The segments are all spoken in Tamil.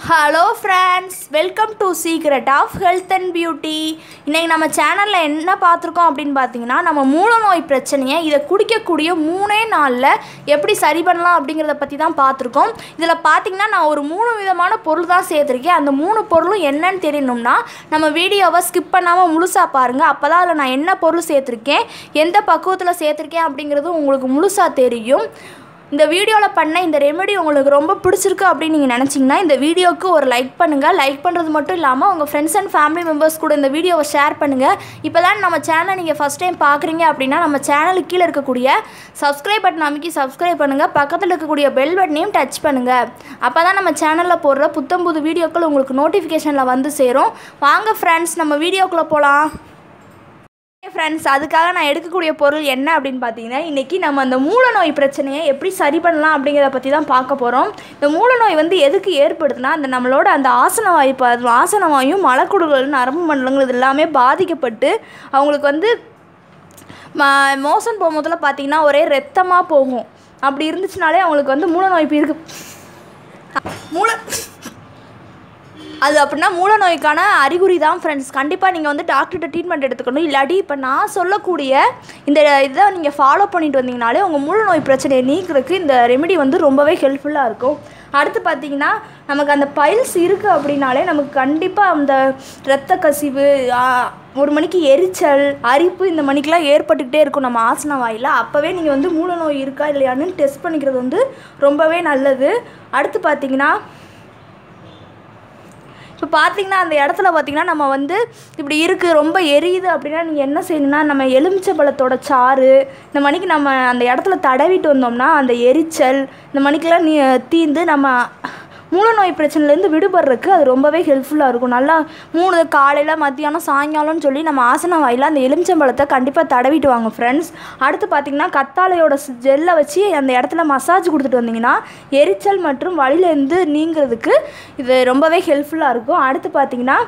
hello friends welcome to secret of health and beauty இன்றைக்கி நம்ம சேனலில் என்ன பார்த்துருக்கோம் அப்படின்னு பார்த்தீங்கன்னா நம்ம மூல நோய் பிரச்சனையை இதை குடிக்கக்கூடிய மூணே நாளில் எப்படி சரி பண்ணலாம் அப்படிங்கிறத பற்றி தான் பார்த்துருக்கோம் இதில் பார்த்தீங்கன்னா நான் ஒரு மூணு விதமான பொருள் தான் சேர்த்துருக்கேன் அந்த மூணு பொருளும் என்னன்னு தெரியணும்னா நம்ம வீடியோவை ஸ்கிப் பண்ணாமல் முழுசாக பாருங்கள் அப்போ தான் அதில் நான் என்ன பொருள் சேர்த்துருக்கேன் எந்த பக்குவத்தில் சேர்த்துருக்கேன் அப்படிங்கிறது உங்களுக்கு முழுசாக தெரியும் இந்த வீடியோவில் பண்ண இந்த ரெமெடி உங்களுக்கு ரொம்ப பிடிச்சிருக்கு அப்படின்னு நீங்கள் நினச்சிங்கன்னா இந்த வீடியோவுக்கு ஒரு லைக் பண்ணுங்கள் லைக் பண்ணுறது மட்டும் இல்லாமல் உங்கள் ஃப்ரெண்ட்ஸ் அண்ட் ஃபேமிலி மெம்பர்ஸ் கூட இந்த வீடியோவை ஷேர் பண்ணுங்கள் இப்போ தான் நம்ம சேனலை நீங்கள் ஃபஸ்ட் டைம் பார்க்குறீங்க அப்படின்னா நம்ம சேனலுக்கு கீழே இருக்கக்கூடிய சப்ஸ்கிரைப் பட்டன் அமைக்கி சப்ஸ்கிரைப் பண்ணுங்கள் பக்கத்தில் இருக்கக்கூடிய பெல் பட்டனையும் டச் பண்ணுங்கள் அப்போ தான் நம்ம சேனலில் போடுற புத்தம் புது வீடியோக்கள் உங்களுக்கு நோட்டிஃபிகேஷனில் வந்து சேரும் வாங்க ஃப்ரெண்ட்ஸ் நம்ம வீடியோக்குள்ளே போகலாம் ஃப்ரெண்ட்ஸ் அதுக்காக நான் எடுக்கக்கூடிய பொருள் என்ன அப்படின்னு பார்த்தீங்கன்னா இன்றைக்கி நம்ம அந்த மூல நோய் பிரச்சனையை எப்படி சரி பண்ணலாம் அப்படிங்கிறத பற்றி தான் பார்க்க போகிறோம் இந்த மூல நோய் வந்து எதுக்கு ஏற்படுதுன்னா அந்த நம்மளோட அந்த ஆசன வாயு ப- ஆசன வாயும் மலக்குடுகள் நரம்பு மண்டலங்கள் இது எல்லாமே பாதிக்கப்பட்டு அவங்களுக்கு வந்து ம மோசன் போகும்போதுல பார்த்தீங்கன்னா ஒரே ரத்தமாக போகும் அப்படி இருந்துச்சுனாலே அவங்களுக்கு வந்து மூல நோய் இருக்கு மூல அது அப்படின்னா மூல நோய்க்கான அறிகுறி தான் ஃப்ரெண்ட்ஸ் கண்டிப்பாக நீங்கள் வந்து டாக்டர்கிட்ட ட்ரீட்மெண்ட் எடுத்துக்கணும் இல்லாட்டி இப்போ நான் சொல்லக்கூடிய இந்த இதை நீங்கள் ஃபாலோ பண்ணிட்டு வந்தீங்கனாலே உங்கள் மூல நோய் பிரச்சனையை நீக்கிறதுக்கு இந்த ரெமெடி வந்து ரொம்பவே ஹெல்ப்ஃபுல்லாக இருக்கும் அடுத்து பார்த்தீங்கன்னா நமக்கு அந்த பைல்ஸ் இருக்குது அப்படின்னாலே நமக்கு கண்டிப்பாக அந்த இரத்த கசிவு ஆ, ஒரு மணிக்கு எரிச்சல் அரிப்பு இந்த மணிக்கெலாம் ஏற்பட்டுக்கிட்டே இருக்கும் நம்ம ஆசன வாயில் அப்போவே நீங்கள் வந்து மூல நோய் இருக்கா இல்லையான்னு டெஸ்ட் பண்ணிக்கிறது வந்து ரொம்பவே நல்லது அடுத்து பார்த்தீங்கன்னா இப்போ பார்த்தீங்கன்னா அந்த இடத்துல பார்த்தீங்கன்னா நம்ம வந்து இப்படி இருக்குது ரொம்ப எரியுது அப்படின்னா நீங்கள் என்ன செய்யணும்னா நம்ம எலுமிச்சை பழத்தோட சாறு இந்த மணிக்கு நம்ம அந்த இடத்துல தடவிட்டு வந்தோம்னா அந்த எரிச்சல் இந்த மணிக்கெல்லாம் நீ தீந்து நம்ம மூல நோய் பிரச்சனைலேருந்து விடுபடுறதுக்கு அது ரொம்பவே ஹெல்ப்ஃபுல்லாக இருக்கும் நல்லா மூணு காலையில் மத்தியானம் சாயங்காலம்னு சொல்லி நம்ம ஆசன வாயில் அந்த எலுமிச்சம்பழத்தை கண்டிப்பாக தடவிட்டு வாங்க ஃப்ரெண்ட்ஸ் அடுத்து பார்த்திங்கன்னா கத்தாழையோட ஜெல்லை வச்சு அந்த இடத்துல மசாஜ் கொடுத்துட்டு வந்தீங்கன்னா எரிச்சல் மற்றும் வலியிலேருந்து நீங்கிறதுக்கு இது ரொம்பவே ஹெல்ப்ஃபுல்லாக இருக்கும் அடுத்து பார்த்திங்கன்னா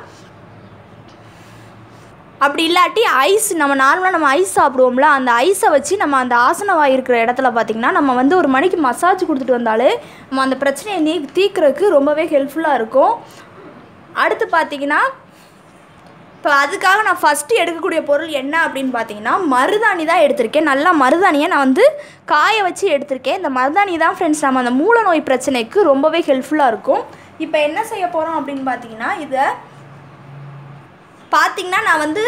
அப்படி இல்லாட்டி ஐஸ் நம்ம நார்மலாக நம்ம ஐஸ் சாப்பிடுவோம்ல அந்த ஐஸை வச்சு நம்ம அந்த ஆசன வாய் இருக்கிற இடத்துல பார்த்திங்கன்னா நம்ம வந்து ஒரு மணிக்கு மசாஜ் கொடுத்துட்டு வந்தாலே நம்ம அந்த பிரச்சனையை நீ தீர்க்கறதுக்கு ரொம்பவே ஹெல்ப்ஃபுல்லாக இருக்கும் அடுத்து பார்த்திங்கன்னா இப்போ அதுக்காக நான் ஃபஸ்ட்டு எடுக்கக்கூடிய பொருள் என்ன அப்படின்னு பார்த்தீங்கன்னா மருதாணி தான் எடுத்திருக்கேன் நல்லா மருதாணியை நான் வந்து காய வச்சு எடுத்திருக்கேன் இந்த மருதாணி தான் ஃப்ரெண்ட்ஸ் நம்ம அந்த மூல நோய் பிரச்சனைக்கு ரொம்பவே ஹெல்ப்ஃபுல்லாக இருக்கும் இப்போ என்ன செய்ய போகிறோம் அப்படின்னு பார்த்தீங்கன்னா இதை பார்த்தீங்கன்னா நான் வந்து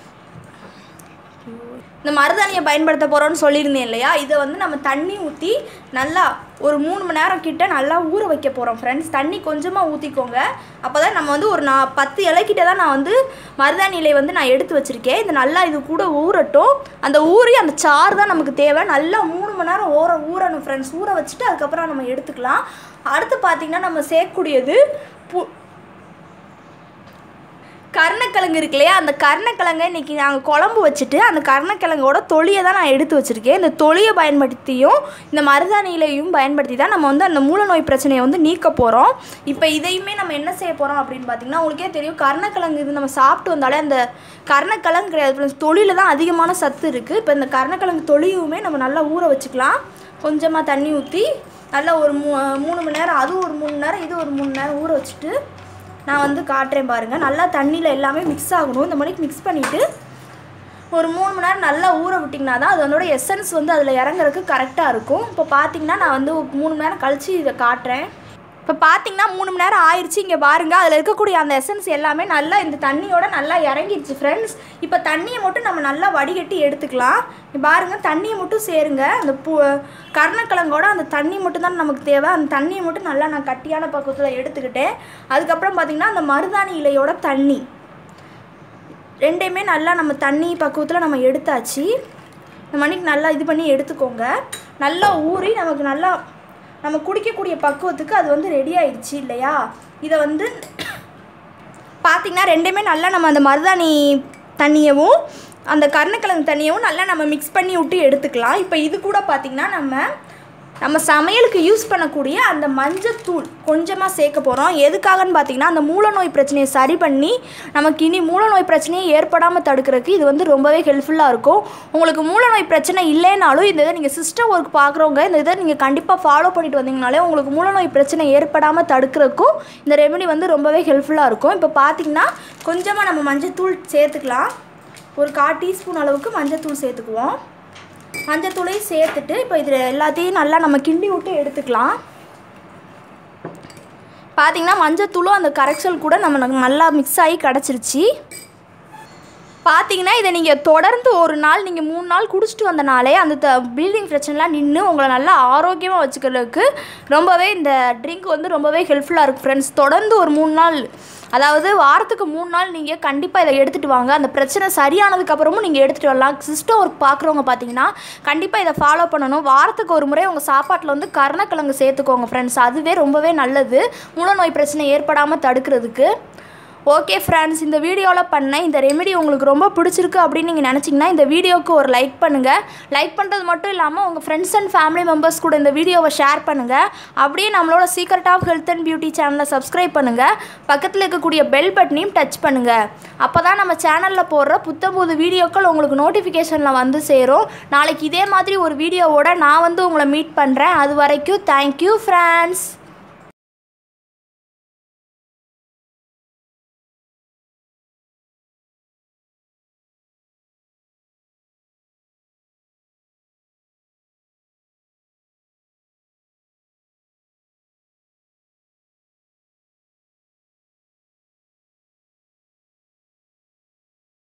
இந்த மருதாணியை பயன்படுத்த போகிறோன்னு சொல்லியிருந்தேன் இல்லையா இதை வந்து நம்ம தண்ணி ஊற்றி நல்லா ஒரு மூணு மணி நேரம் கிட்ட நல்லா ஊற வைக்க போகிறோம் ஃப்ரெண்ட்ஸ் தண்ணி கொஞ்சமாக ஊற்றிக்கோங்க அப்போ தான் நம்ம வந்து ஒரு நான் பத்து இலைக்கிட்ட தான் நான் வந்து மருதாணி இலையை வந்து நான் எடுத்து வச்சுருக்கேன் இது நல்லா இது கூட ஊறட்டும் அந்த ஊறி அந்த சாறு தான் நமக்கு தேவை நல்லா மூணு மணி நேரம் ஊற ஊறணும் ஃப்ரெண்ட்ஸ் ஊற வச்சுட்டு அதுக்கப்புறம் நம்ம எடுத்துக்கலாம் அடுத்து பார்த்திங்கன்னா நம்ம சேர்க்கக்கூடியது பு கருணக்கிழங்கு இருக்கு இல்லையா அந்த கருணக்கிழங்கை இன்றைக்கி நாங்கள் குழம்பு வச்சுட்டு அந்த கருணக்கிழங்கோட தொலியை தான் நான் எடுத்து வச்சுருக்கேன் இந்த தொலியை பயன்படுத்தியும் இந்த மருதாணியிலையும் பயன்படுத்தி தான் நம்ம வந்து அந்த மூல நோய் பிரச்சனையை வந்து நீக்க போகிறோம் இப்போ இதையுமே நம்ம என்ன செய்ய போகிறோம் அப்படின்னு பார்த்தீங்கன்னா உங்களுக்கே தெரியும் கருணக்கிழங்கு இது நம்ம சாப்பிட்டு வந்தாலே அந்த கருணக்கிழங்கு கிடையாது தொழில தான் அதிகமான சத்து இருக்குது இப்போ இந்த கருணக்கிழங்கு தொலியுமே நம்ம நல்லா ஊற வச்சுக்கலாம் கொஞ்சமாக தண்ணி ஊற்றி நல்லா ஒரு மூ மூணு மணி நேரம் அதுவும் ஒரு மூணு மணி நேரம் இது ஒரு மூணு நேரம் ஊற வச்சுட்டு நான் வந்து காட்டுறேன் பாருங்கள் நல்லா தண்ணியில் எல்லாமே மிக்ஸ் ஆகணும் இந்த மணிக்கு மிக்ஸ் பண்ணிவிட்டு ஒரு மூணு மணி நேரம் நல்லா ஊற விட்டிங்கன்னா தான் அதனோட எசன்ஸ் வந்து அதில் இறங்குறதுக்கு கரெக்டாக இருக்கும் இப்போ பார்த்தீங்கன்னா நான் வந்து ஒரு மூணு மணி நேரம் கழித்து இதை காட்டுறேன் இப்போ பார்த்தீங்கன்னா மூணு மணி நேரம் ஆயிடுச்சு இங்கே பாருங்கள் அதில் இருக்கக்கூடிய அந்த எசன்ஸ் எல்லாமே நல்லா இந்த தண்ணியோட நல்லா இறங்கிடுச்சு ஃப்ரெண்ட்ஸ் இப்போ தண்ணியை மட்டும் நம்ம நல்லா வடிகட்டி எடுத்துக்கலாம் இங்க பாருங்கள் தண்ணியை மட்டும் சேருங்க அந்த பூ கருணக்கிழங்கோட அந்த தண்ணி மட்டும் தான் நமக்கு தேவை அந்த தண்ணியை மட்டும் நல்லா நான் கட்டியான பக்கத்தில் எடுத்துக்கிட்டேன் அதுக்கப்புறம் பார்த்திங்கன்னா அந்த மருதாணி இலையோட தண்ணி ரெண்டையுமே நல்லா நம்ம தண்ணி பக்குவத்தில் நம்ம எடுத்தாச்சு இந்த மணிக்கு நல்லா இது பண்ணி எடுத்துக்கோங்க நல்லா ஊறி நமக்கு நல்லா நம்ம குடிக்கக்கூடிய பக்குவத்துக்கு அது வந்து ரெடி ஆயிடுச்சு இல்லையா இதை வந்து பார்த்திங்கன்னா ரெண்டுமே நல்லா நம்ம அந்த மருதாணி தண்ணியவும் அந்த கருணக்கிழங்கு தண்ணியவும் நல்லா நம்ம மிக்ஸ் பண்ணி விட்டு எடுத்துக்கலாம் இப்போ இது கூட பார்த்திங்கன்னா நம்ம நம்ம சமையலுக்கு யூஸ் பண்ணக்கூடிய அந்த மஞ்சத்தூள் கொஞ்சமாக சேர்க்க போகிறோம் எதுக்காகன்னு பார்த்தீங்கன்னா அந்த மூலநோய் பிரச்சனையை சரி பண்ணி நமக்கு இனி மூலநோய் பிரச்சனையை ஏற்படாமல் தடுக்கிறதுக்கு இது வந்து ரொம்பவே ஹெல்ப்ஃபுல்லாக இருக்கும் உங்களுக்கு மூலநோய் பிரச்சனை இல்லைனாலும் இந்த இதை நீங்கள் சிஸ்டம் ஒர்க் பார்க்குறவங்க இந்த இதை நீங்கள் கண்டிப்பாக ஃபாலோ பண்ணிட்டு வந்தீங்கனாலே உங்களுக்கு மூலநோய் பிரச்சனை ஏற்படாமல் தடுக்கிறதுக்கும் இந்த ரெமெடி வந்து ரொம்பவே ஹெல்ப்ஃபுல்லாக இருக்கும் இப்போ பார்த்தீங்கன்னா கொஞ்சமாக நம்ம மஞ்சத்தூள் சேர்த்துக்கலாம் ஒரு கால் டீஸ்பூன் அளவுக்கு மஞ்சத்தூள் சேர்த்துக்குவோம் மஞ்சத்தூளையும் சேர்த்துட்டு இப்போ இதில் எல்லாத்தையும் நல்லா நம்ம கிண்டி விட்டு எடுத்துக்கலாம் பார்த்தீங்கன்னா மஞ்சத்தூளும் அந்த கரைச்சல் கூட நம்ம நல்லா மிக்ஸ் ஆகி கிடச்சிருச்சு பார்த்தீங்கன்னா இதை நீங்கள் தொடர்ந்து ஒரு நாள் நீங்கள் மூணு நாள் குடிச்சிட்டு வந்தனாலே அந்த த ப்ளீடிங் பிரச்சனைலாம் நின்று உங்களை நல்லா ஆரோக்கியமாக வச்சுக்கிறதுக்கு ரொம்பவே இந்த ட்ரிங்க் வந்து ரொம்பவே ஹெல்ப்ஃபுல்லாக இருக்குது ஃப்ரெண்ட்ஸ் தொடர்ந்து ஒரு மூணு நாள் அதாவது வாரத்துக்கு மூணு நாள் நீங்கள் கண்டிப்பாக இதை எடுத்துகிட்டு வாங்க அந்த பிரச்சனை சரியானதுக்கப்புறமும் நீங்கள் எடுத்துகிட்டு வரலாம் சிஸ்டம் ஒர்க் பார்க்குறவங்க பார்த்தீங்கன்னா கண்டிப்பாக இதை ஃபாலோ பண்ணணும் வாரத்துக்கு ஒரு முறை உங்கள் சாப்பாட்டில் வந்து கருணக்கிழங்கு சேர்த்துக்கோங்க ஃப்ரெண்ட்ஸ் அதுவே ரொம்பவே நல்லது மூலநோய் பிரச்சனை ஏற்படாமல் தடுக்கிறதுக்கு ஓகே ஃப்ரெண்ட்ஸ் இந்த வீடியோவில் பண்ண இந்த ரெமெடி உங்களுக்கு ரொம்ப பிடிச்சிருக்கு அப்படின்னு நீங்கள் நினச்சிங்கன்னா இந்த வீடியோவுக்கு ஒரு லைக் பண்ணுங்கள் லைக் பண்ணுறது மட்டும் இல்லாமல் உங்கள் ஃப்ரெண்ட்ஸ் அண்ட் ஃபேமிலி மெம்பர்ஸ் கூட இந்த வீடியோவை ஷேர் பண்ணுங்கள் அப்படியே நம்மளோட secret of health and beauty சேனலை சப்ஸ்கிரைப் பண்ணுங்கள் பக்கத்தில் இருக்கக்கூடிய பெல் பட்டனையும் டச் பண்ணுங்கள் அப்போ தான் நம்ம சேனலில் போடுற புத்தம்புது வீடியோக்கள் உங்களுக்கு நோட்டிஃபிகேஷனில் வந்து சேரும் நாளைக்கு இதே மாதிரி ஒரு வீடியோவோட நான் வந்து உங்களை மீட் பண்ணுறேன் அது வரைக்கும் தேங்க்யூ ஃப்ரெண்ட்ஸ்